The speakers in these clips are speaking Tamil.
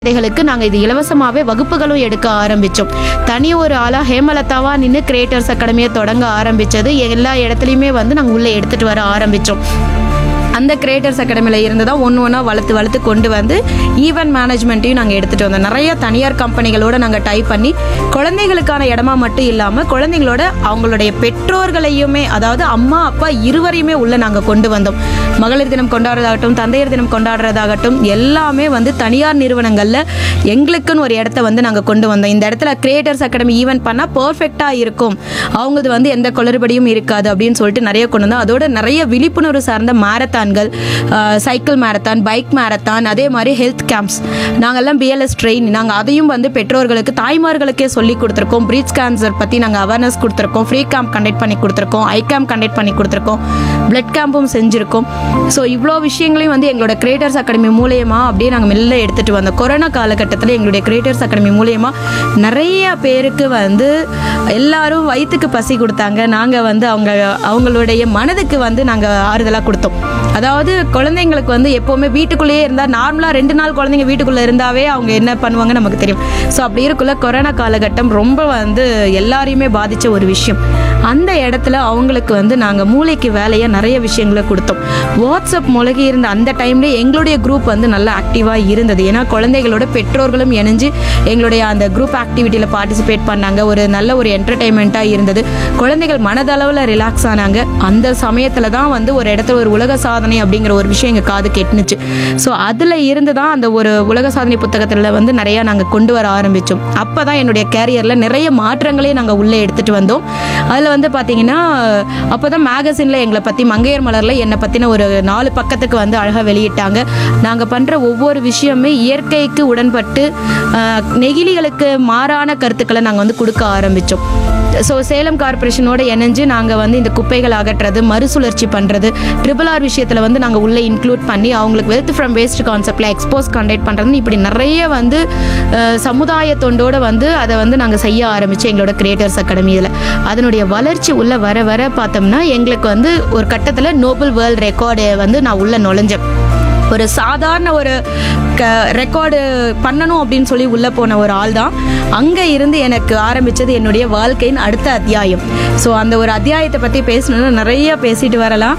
குழந்தைகளுக்கு நாங்கள் இது இலவசமாகவே வகுப்புகளும் எடுக்க ஆரம்பித்தோம் தனி ஒரு ஆளாக ஹேமலதாவா நின்று கிரியேட்டர்ஸ் அகாடமியை தொடங்க ஆரம்பித்தது எல்லா இடத்துலையுமே வந்து நாங்கள் உள்ளே எடுத்துகிட்டு வர ஆரம்பித்தோம் அந்த கிரியேட்டர்ஸ் அகாடமியில் இருந்து தான் ஒன்று ஒன்றா வளர்த்து வளர்த்து கொண்டு வந்து ஈவென்ட் மேனேஜ்மெண்ட்டையும் நாங்கள் எடுத்துகிட்டு வந்தோம் நிறைய தனியார் கம்பெனிகளோட நாங்கள் டைப் பண்ணி குழந்தைகளுக்கான இடமா மட்டும் இல்லாமல் குழந்தைங்களோட அவங்களுடைய பெற்றோர்களையுமே அதாவது அம்மா அப்பா இருவரையுமே உள்ள நாங்கள் கொண்டு வந்தோம் மகளிர் தினம் கொண்டாடுறதாகட்டும் தந்தையர் தினம் கொண்டாடுறதாகட்டும் எல்லாமே வந்து தனியார் நிறுவனங்களில் எங்களுக்குன்னு ஒரு இடத்த வந்து நாங்கள் கொண்டு வந்தோம் இந்த இடத்துல கிரியேட்டர்ஸ் அகாடமி ஈவென்ட் பண்ணால் பர்ஃபெக்டாக இருக்கும் அவங்களது வந்து எந்த குளறுபடியும் இருக்காது அப்படின்னு சொல்லிட்டு நிறைய கொண்டு வந்தோம் அதோட நிறைய விழிப்புணர்வு சார்ந்த மேரத்தான்கள் சைக்கிள் மேரத்தான் பைக் மேரத்தான் அதே மாதிரி ஹெல்த் கேம்ப்ஸ் நாங்கள்லாம் பிஎல்எஸ் ட்ரெயின் நாங்கள் அதையும் வந்து பெற்றோர்களுக்கு தாய்மார்களுக்கே சொல்லி கொடுத்துருக்கோம் பிரீச் கேன்சர் பற்றி நாங்கள் அவேர்னஸ் கொடுத்துருக்கோம் ஃப்ரீ கேம்ப் கண்டக்ட் பண்ணி கொடுத்துருக்கோம் ஐ கேம்ப் கண்டக்ட் பண்ணி கொடுத்துருக்கோம் பிளட் கேம்பும் செஞ்சுருக்கோம் ஸோ இவ்வளோ விஷயங்களையும் வந்து எங்களோட கிரியேட்டர்ஸ் அகாடமி மூலயமா அப்படியே நாங்கள் மெல்ல எடுத்துகிட்டு வந்தோம் கொரோனா காலகட்டத்தில் எங்களுடைய கிரியேட்டர்ஸ் அகாடமி மூலயமா நிறைய பேருக்கு வந்து எல்லாரும் வயிற்றுக்கு பசி கொடுத்தாங்க நாங்கள் வந்து அவங்க அவங்களுடைய மனதுக்கு வந்து நாங்கள் ஆறுதலாக கொடுத்தோம் அதாவது குழந்தைங்களுக்கு வந்து எப்போவுமே வீட்டுக்குள்ளேயே இருந்தால் நார்மலாக ரெண்டு நாள் குழந்தைங்க வீட்டுக்குள்ளே இருந்தாவே அவங்க என்ன பண்ணுவாங்க நமக்கு தெரியும் ஸோ அப்படி இருக்குள்ள கொரோனா காலகட்டம் ரொம்ப வந்து எல்லாரையுமே பாதித்த ஒரு விஷயம் அந்த இடத்துல அவங்களுக்கு வந்து நாங்கள் மூளைக்கு வேலையாக நிறைய விஷயங்களை கொடுத்தோம் வாட்ஸ்அப் முழகி இருந்த அந்த டைம்ல எங்களுடைய குரூப் வந்து நல்லா ஆக்டிவாக இருந்தது ஏன்னா குழந்தைகளோட பெற்றோர்களும் இணைஞ்சு எங்களுடைய அந்த குரூப் ஆக்டிவிட்டியில் பார்ட்டிசிபேட் பண்ணாங்க ஒரு நல்ல ஒரு என்டர்டைன்மெண்ட்டாக இருந்தது குழந்தைகள் மனதளவில் ரிலாக்ஸ் ஆனாங்க அந்த சமயத்தில் தான் வந்து ஒரு இடத்துல ஒரு உலக சாதனை அப்படிங்கிற ஒரு விஷயம் எங்கள் காது கெட்டுனுச்சு ஸோ அதில் இருந்து தான் அந்த ஒரு உலக சாதனை புத்தகத்தில் வந்து நிறையா நாங்கள் கொண்டு வர ஆரம்பித்தோம் அப்போ தான் என்னுடைய கேரியரில் நிறைய மாற்றங்களே நாங்கள் உள்ளே எடுத்துகிட்டு வந்தோம் அதில் வந்து பார்த்தீங்கன்னா அப்போ தான் மேகசினில் எங்களை பற்றி மங்கையர் மலரில் என்னை பற்றின ஒரு நாலு பக்கத்துக்கு வந்து அழகாக வெளியிட்டாங்க நாங்கள் பண்ணுற ஒவ்வொரு விஷயமே இயற்கைக்கு உடன்பட்டு ஆஹ், நெகிழிகளுக்கு மாறான கருத்துக்களை நாங்கள் வந்து கொடுக்க ஆரம்பித்தோம் ஸோ சேலம் கார்ப்பரேஷனோட இணைஞ்சு நாங்கள் வந்து இந்த குப்பைகள் அகற்றுறது மறுசுழற்சி பண்ணுறது ட்ரிபிள் ஆர் விஷயத்தில் வந்து நாங்கள் உள்ளே இன்க்ளூட் பண்ணி அவங்களுக்கு வெல்த் ஃப்ரம் வேஸ்ட் கான்செப்டில் எக்ஸ்போஸ் கண்டக்ட் பண்ணுறதுன்னு இப்படி நிறைய வந்து அஹ், சமுதாய தொண்டோட வந்து அதை வந்து நாங்கள் செய்ய ஆரம்பித்தோம் எங்களோட கிரியேட்டர்ஸ் அகாடமியில் அதனுடைய வளர்ச்சி உள்ள வர வர பார்த்தோம்னா எங்களுக்கு வந்து ஒரு கட்டத்தில் நோபல் வேர்ல்ட் ரெக்கார்டு வந்து நான் உள்ளே நுழைஞ்சேன் ஒரு சாதாரண ஒரு க ரெக்கார்டு பண்ணணும் அப்படின்னு சொல்லி உள்ளே போன ஒரு ஆள் தான் அங்கே இருந்து எனக்கு ஆரம்பித்தது என்னுடைய வாழ்க்கையின் அடுத்த அத்தியாயம் ஸோ அந்த ஒரு அத்தியாயத்தை பற்றி பேசணும்னா நிறைய பேசிட்டு வரலாம்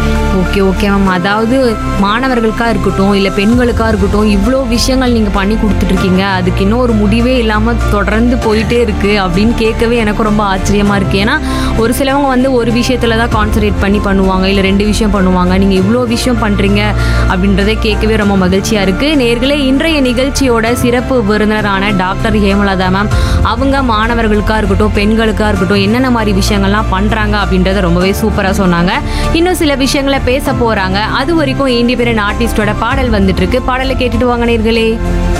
ஓகே ஓகே மேம் அதாவது மாணவர்களுக்கா இருக்கட்டும் இல்லை பெண்களுக்கா இருக்கட்டும் இவ்வளோ விஷயங்கள் நீங்கள் பண்ணி கொடுத்துட்ருக்கீங்க அதுக்கு இன்னும் ஒரு முடிவே இல்லாமல் தொடர்ந்து போயிட்டே இருக்கு அப்படின்னு கேட்கவே எனக்கு ரொம்ப ஆச்சரியமா இருக்கு ஏன்னா ஒரு சிலவங்க வந்து ஒரு விஷயத்துல தான் கான்சன்ட்ரேட் பண்ணி பண்ணுவாங்க இல்லை ரெண்டு விஷயம் பண்ணுவாங்க நீங்கள் இவ்வளோ விஷயம் பண்ணுறீங்க அப்படின்றதே கேட்கவே ரொம்ப மகிழ்ச்சியாக இருக்குது நேர்களே இன்றைய நிகழ்ச்சியோட சிறப்பு விருந்தினரான டாக்டர் ஹேமலதா மேம் அவங்க மாணவர்களுக்கா இருக்கட்டும் பெண்களுக்கா இருக்கட்டும் என்னென்ன மாதிரி விஷயங்கள்லாம் பண்ணுறாங்க அப்படின்றத ரொம்பவே சூப்பராக சொன்னாங்க இன்னும் சில விஷயங்களை பேச போறாங்க அது வரைக்கும் இண்டிபெண்டன்ட் ஆர்டிஸ்டோட பாடல் வந்துட்டு இருக்கு பாடலை கேட்டுட்டு வாங்க நேர்களே